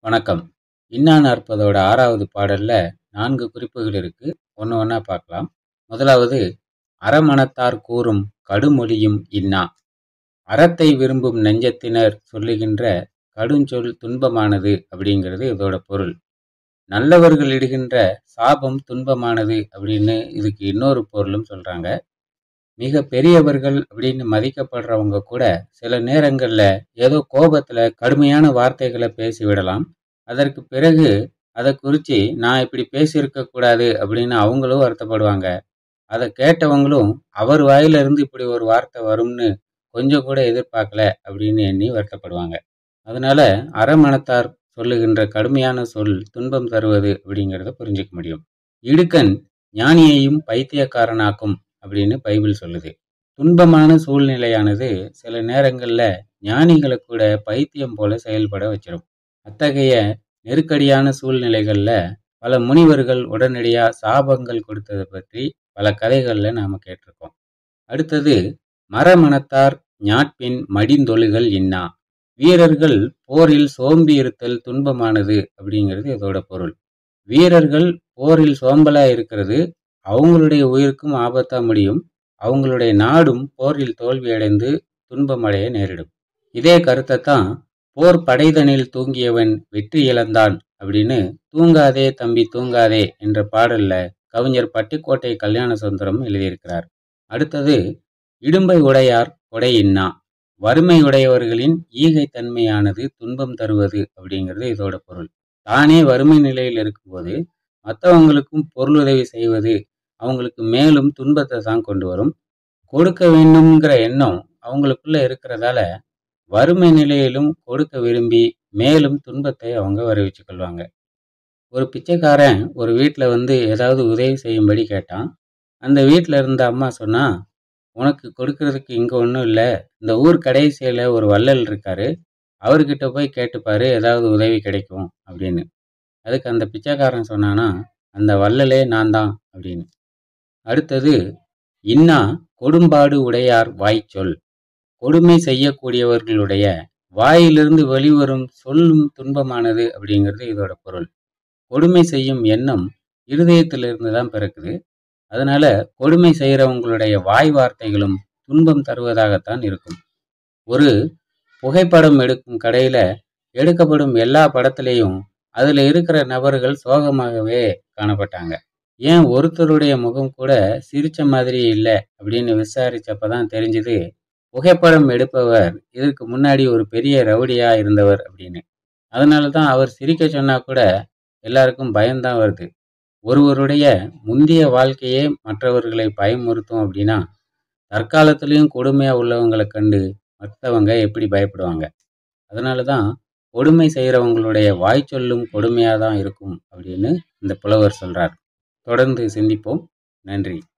வணக்கம் இன்னா நாற்பதோட ஆறாவது பாடல்ல நான்கு குறிப்புகள் இருக்கு ஒன்று ஒன்றா பார்க்கலாம் முதலாவது அறமனத்தார் கூறும் கடுமொழியும் இன்னா அறத்தை விரும்பும் நெஞ்சத்தினர் சொல்லுகின்ற கடுஞ்சொல் துன்பமானது அப்படிங்கிறது இதோட பொருள் நல்லவர்கள் இடுகின்ற சாபம் துன்பமானது அப்படின்னு இதுக்கு இன்னொரு பொருளும் சொல்றாங்க மிக பெரியவர்கள் அப்படின்னு மதிக்கப்படுறவங்க கூட சில நேரங்கள்ல ஏதோ கோபத்துல கடுமையான வார்த்தைகளை பேசி விடலாம் அதற்கு பிறகு அதை குறித்து நான் இப்படி பேசியிருக்க கூடாது அப்படின்னு அவங்களும் வருத்தப்படுவாங்க அதை கேட்டவங்களும் அவர் வாயிலிருந்து இப்படி ஒரு வார்த்தை வரும்னு கொஞ்சம் கூட எதிர்பார்க்கல அப்படின்னு எண்ணி வருத்தப்படுவாங்க அதனால அறமனத்தார் சொல்லுகின்ற கடுமையான சொல் துன்பம் தருவது அப்படிங்கிறத புரிஞ்சுக்க முடியும் இடுக்கன் ஞானியையும் பைத்தியக்காரனாக்கும் அப்படின்னு பைபிள் சொல்லுது துன்பமான சூழ்நிலையானது சில நேரங்களில் ஞானிகளை கூட பைத்தியம் போல செயல்பட வச்சிடும் அத்தகைய நெருக்கடியான சூழ்நிலைகளில் பல முனிவர்கள் உடனடியாக சாபங்கள் கொடுத்ததை பற்றி பல கதைகளில் நாம் கேட்டிருக்கோம் அடுத்தது மரமணத்தார் ஞாட்பின் மடிந்தொழுகள் இன்னா வீரர்கள் போரில் சோம்பி இருத்தல் துன்பமானது அப்படிங்கிறது இதோட பொருள் வீரர்கள் போரில் சோம்பலா இருக்கிறது அவங்களுடைய உயிருக்கும் ஆபத்தா முடியும் அவங்களுடைய நாடும் போரில் தோல்வியடைந்து துன்பமடைய நேரிடும் இதே கருத்தை தான் போர் படைதனில் தூங்கியவன் வெற்றி இழந்தான் அப்படின்னு தூங்காதே தம்பி தூங்காதே என்ற பாடல்ல கவிஞர் பட்டுக்கோட்டை கல்யாண சுந்தரம் எழுதியிருக்கிறார் அடுத்தது இடும்பை உடையார் கொடையின்னா வறுமை உடையவர்களின் ஈகை தன்மையானது துன்பம் தருவது அப்படிங்கிறது இதோட பொருள் தானே வறுமை நிலையில் இருக்கும்போது மற்றவங்களுக்கும் பொருளுதவி செய்வது அவங்களுக்கு மேலும் துன்பத்தை தான் கொண்டு வரும் கொடுக்க வேண்டும்ங்கிற எண்ணம் அவங்களுக்குள்ள இருக்கிறதால வறுமை நிலையிலும் கொடுக்க விரும்பி மேலும் துன்பத்தை அவங்க வரவச்சு கொள்வாங்க ஒரு பிச்சைக்காரன் ஒரு வீட்டில் வந்து ஏதாவது உதவி செய்யும்படி கேட்டான் அந்த வீட்டில் இருந்த அம்மா சொன்னா உனக்கு கொடுக்கறதுக்கு இங்கே ஒன்றும் இல்லை இந்த ஊர் கடைசியில் ஒரு வள்ளல் இருக்காரு அவர்கிட்ட போய் கேட்டுப்பாரு ஏதாவது உதவி கிடைக்கும் அப்படின்னு அதுக்கு அந்த பிச்சைக்காரன் சொன்னானா அந்த வள்ளலே நான் தான் அப்படின்னு அடுத்தது இன்னா கொடும்பாடு உடையார் வாய்ச்சொல் கொடுமை செய்யக்கூடியவர்களுடைய வாயிலிருந்து வெளிவரும் சொல்லும் துன்பமானது அப்படிங்கிறது இதோட பொருள் கொடுமை செய்யும் எண்ணம் இருதயத்திலிருந்து தான் பிறக்குது அதனால கொடுமை செய்கிறவங்களுடைய வாய் வார்த்தைகளும் துன்பம் தருவதாகத்தான் இருக்கும் ஒரு புகைப்படம் எடுக்கும் கடையில் எடுக்கப்படும் எல்லா படத்துலேயும் அதில் இருக்கிற நபர்கள் சோகமாகவே காணப்பட்டாங்க ஏன் ஒருத்தருடைய முகம் கூட சிரிச்ச மாதிரி இல்லை அப்படின்னு விசாரிச்சப்ப தான் தெரிஞ்சது புகைப்படம் எடுப்பவர் இதற்கு முன்னாடி ஒரு பெரிய ரவுடியா இருந்தவர் அப்படின்னு அதனால தான் அவர் சிரிக்க சொன்னா கூட எல்லாருக்கும் பயம்தான் வருது ஒருவருடைய முந்தைய வாழ்க்கையே மற்றவர்களை பயமுறுத்தும் அப்படின்னா தற்காலத்திலையும் கொடுமையாக உள்ளவங்களை கண்டு மற்றவங்க எப்படி பயப்படுவாங்க அதனால தான் கொடுமை செய்கிறவங்களுடைய வாய் சொல்லும் கொடுமையாக தான் இருக்கும் அப்படின்னு இந்த புலவர் சொல்கிறார் தொடர்ந்து சிந்திப்போம் நன்றி